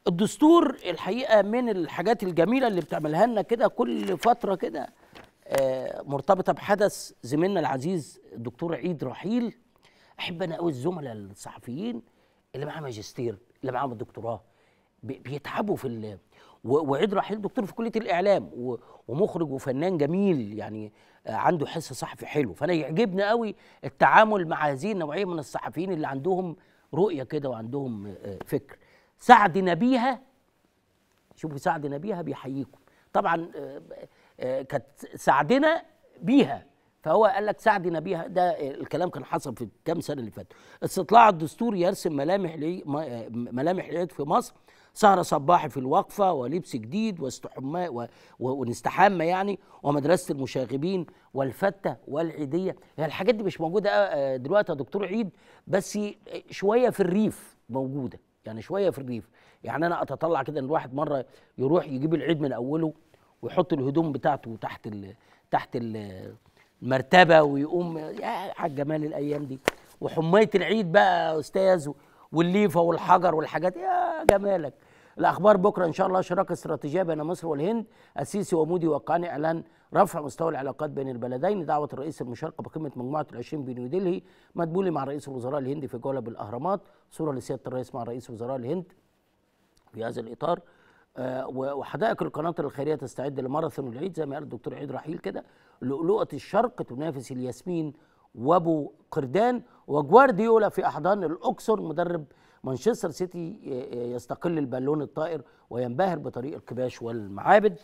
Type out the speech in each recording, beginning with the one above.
الدستور الحقيقه من الحاجات الجميله اللي بتعملها لنا كده كل فتره كده آه، مرتبطه بحدث زميلنا العزيز الدكتور عيد رحيل احب انا قوي الزملاء الصحفيين اللي معاهم ماجستير اللي معاهم الدكتوراه بي- بيتعبوا في ال... و- وعيد رحيل دكتور في كليه الاعلام و- ومخرج وفنان جميل يعني آه، عنده حس صحفي حلو فانا يعجبني قوي التعامل مع هذه النوعيه من الصحفيين اللي عندهم رؤيه كده وعندهم آه، فكر سعد نبيها شوفوا سعد نبيها بيحييكم طبعا آه، آه، كانت سعدنا بيها فهو قال لك سعدنا بيها ده آه، الكلام كان حصل في الكام سنه اللي فاتوا استطلاع الدستور يرسم ملامح العي- م- آه، ملامح العيد في مصر سهرة صباحي في الوقفة ولبس جديد واستحماء و- و- ونستحمى يعني ومدرسة المشاغبين والفتة والعيدية هي الحاجات دي مش موجودة آه، دلوقتي يا دكتور عيد بس شوية في الريف موجودة يعني شوية في الريف يعني أنا أتطلع كده إن الواحد مرة يروح يجيب العيد من أوله ويحط الهدوم بتاعته تحت ال تحت ال المرتبة ويقوم يا على الجمال الأيام دي وحماية العيد بقى يا أستاذ والليفة والحجر والحاجات يا جمالك الأخبار بكرة إن شاء الله شراكة استراتيجية بين مصر والهند السيسي ومودي وقعان إعلان رفع مستوى العلاقات بين البلدين دعوة الرئيس المشاركة بقمة مجموعة العشرين بنيودلهي مدبولي مع رئيس الوزراء الهندي في جولة بالأهرامات صورة لسيادة الرئيس مع رئيس وزراء الهند في هذا الاطار آه، و- وحدائق القناطر الخيريه تستعد لماراثون العيد زي ما قال الدكتور عيد رحيل كده لؤلؤه الشرق تنافس الياسمين وابو قردان وجوارديولا في احضان الاقصر مدرب مانشستر سيتي ي- ي- يستقل البالون الطائر وينبهر بطريق الكباش والمعابد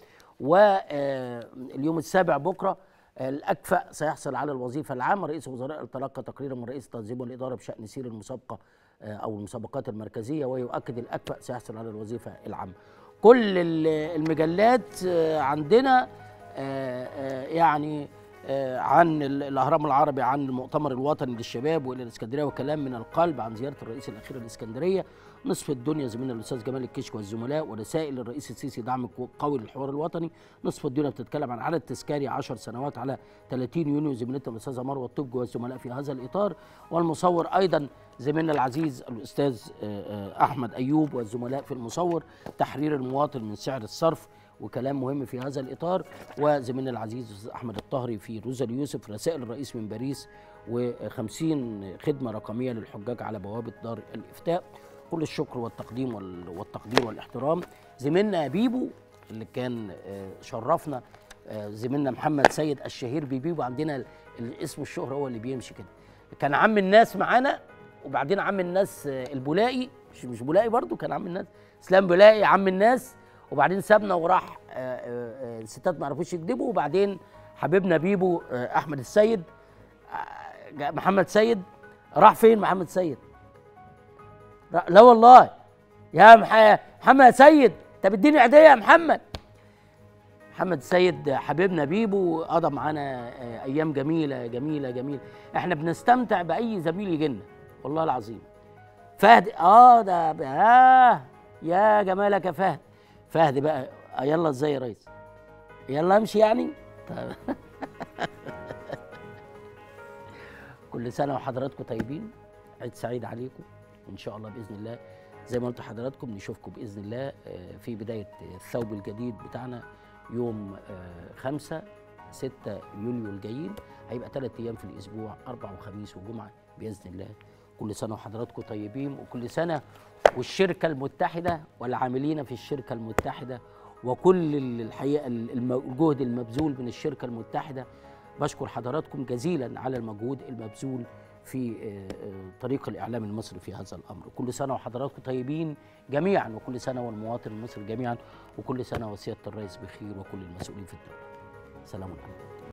واليوم السابع بكره الاكفأ سيحصل على الوظيفه العامه رئيس الوزراء تلقى تقريرا من رئيس التنظيم والاداره بشان سير المسابقه آه، او المسابقات المركزيه ويؤكد الاكفأ سيحصل على الوظيفه العامه. كل ال- المجلات آه، عندنا آه، آه، يعني آه، عن ال- الاهرام العربي عن المؤتمر الوطني للشباب والى الاسكندريه وكلام من القلب عن زياره الرئيس الاخيره للاسكندريه نصف الدنيا زميلنا الاستاذ جمال الكشك والزملاء ورسائل الرئيس السيسي دعم قوي للحوار الوطني نصف الدنيا بتتكلم عن عدد تذكاري 10 سنوات على 30 يونيو زميلتنا الاستاذه مروه الطبي والزملاء في هذا الاطار والمصور ايضا زميلنا العزيز الاستاذ آه، آه، احمد ايوب والزملاء في المصور تحرير المواطن من سعر الصرف وكلام مهم في هذا الاطار وزميلنا العزيز الاستاذ احمد الطهري في روزا اليوسف رسائل الرئيس من باريس و50 خدمه رقميه للحجاج على بوابه دار الافتاء كل الشكر والتقديم وال- والتقدير والاحترام زميلنا بيبو اللي كان آه، شرفنا آه، زميلنا محمد سيد الشهير ببيبو عندنا ال- الاسم الشهرة هو اللي بيمشي كده كان عم الناس معانا وبعدين عم الناس آه، البولائي مش مش بولائي برضو كان عم الناس اسلام بولائي عم الناس وبعدين سابنا وراح آه، آه، آه، الستات ما عرفوش يكذبوا وبعدين حبيبنا بيبو آه، احمد السيد آه، جا- محمد سيد راح فين محمد سيد لا لا والله يا مح- محمد سيد انت بتديني عيديه يا محمد محمد سيد حبيبنا بيبو قضى معانا آه، ايام جميله جميله جميله احنا بنستمتع باي زميل يجي لنا والله العظيم فهد اه ده ب- اه يا جمالك يا فهد فهد بقى آه يلا ازاي يا ريس يلا امشي يعني طيب. كل سنه وحضراتكم طيبين عيد سعيد عليكم ان شاء الله باذن الله زي ما قلت لحضراتكم نشوفكم باذن الله آه، في بدايه الثوب الجديد بتاعنا يوم آه، خمسة ستة يوليو الجايين هيبقى ثلاث ايام في الاسبوع اربع وخميس وجمعه باذن الله كل سنه وحضراتكم طيبين وكل سنه والشركه المتحده والعاملين في الشركه المتحده وكل ال- الحقيقه ال- الم- الجهد المبذول من الشركه المتحده بشكر حضراتكم جزيلا على المجهود المبذول في آه، آه، طريق الاعلام المصري في هذا الامر كل سنه وحضراتكم طيبين جميعا وكل سنه والمواطن المصري جميعا وكل سنه وسياده الرئيس بخير وكل المسؤولين في الدوله سلام عليكم